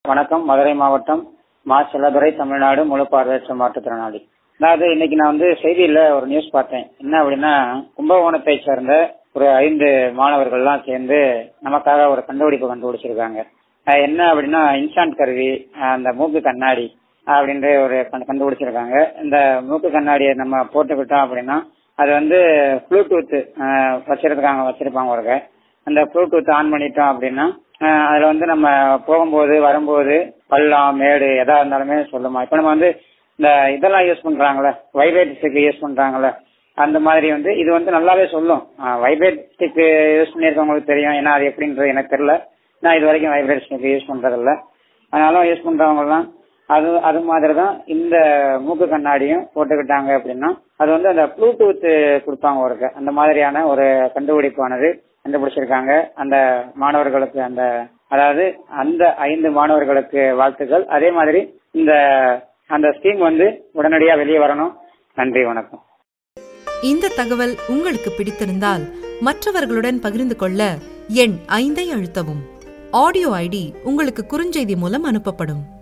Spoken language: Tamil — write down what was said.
வணக்கம் மதுரை மாவட்டம் மா செல்லதுரை தமிழ்நாடு முழு பார்வையற்ற மாற்றுத்திறனாளி அதாவது இன்னைக்கு நான் வந்து செய்தியில ஒரு நியூஸ் பார்த்தேன் என்ன அப்படின்னா கும்பகோணத்தை சேர்ந்த ஒரு ஐந்து மாணவர்கள்லாம் சேர்ந்து நமக்காக ஒரு கண்டுபிடிப்பு கண்டுபிடிச்சிருக்காங்க அஹ் என்ன அப்படின்னா இன்சான்ட் கருவி அஹ் அந்த மூக்கு கண்ணாடி அப்படின்ற ஒரு கண்டு- கண்டுபிடிச்சிருக்காங்க இந்த மூக்கு கண்ணாடியை நம்ம போட்டுக்கிட்டோம் அப்படின்னா அது வந்து ப்ளூடூத் வச்சிருக்காங்க வச்சிருப்பாங்க ஒரு அந்த ப்ளூடூத் ஆன் பண்ணிட்டோம் அப்படின்னா அஹ் அதுல வந்து நம்ம போகும்போது வரும்போது பள்ளம் மேடு எதா இருந்தாலுமே சொல்லுமா இப்ப நம்ம வந்து இந்த இதெல்லாம் யூஸ் பண்றாங்கல்ல வைப்ரேட் ஸ்டிக் யூஸ் பண்றாங்கல்ல அந்த மாதிரி வந்து இது வந்து நல்லாவே சொல்லும் வைப்ரேட் ஸ்டிக் யூஸ் பண்ணியிருக்கவங்களுக்கு தெரியும் ஏன்னா அது எப்படின்றது எனக்கு தெரியல நான் இது வரைக்கும் வைப்ரேட் ஸ்டிக் யூஸ் பண்றதில்ல அதனால யூஸ் பண்றவங்கலாம் அது அது மாதிரி தான் இந்த மூக்கு கண்ணாடியும் போட்டுக்கிட்டாங்க அப்படின்னா அது வந்து அந்த ப்ளூடூத் கொடுப்பாங்க ஒரு அந்த மாதிரியான ஒரு கண்டுபிடிப்பானது கண்டுபிடிச்சிருக்காங்க அந்த மாணவர்களுக்கு அந்த அதாவது அந்த ஐந்து மாணவர்களுக்கு வாழ்த்துக்கள் அதே மாதிரி இந்த அந்த ஸ்கீம் வந்து உடனடியா வெளியே வரணும் நன்றி வணக்கம் இந்த தகவல் உங்களுக்கு பிடித்திருந்தால் மற்றவர்களுடன் பகிர்ந்து கொள்ள எண் ஐந்தை அழுத்தவும் ஆடியோ ஐடி உங்களுக்கு குறுஞ்செய்தி மூலம் அனுப்பப்படும்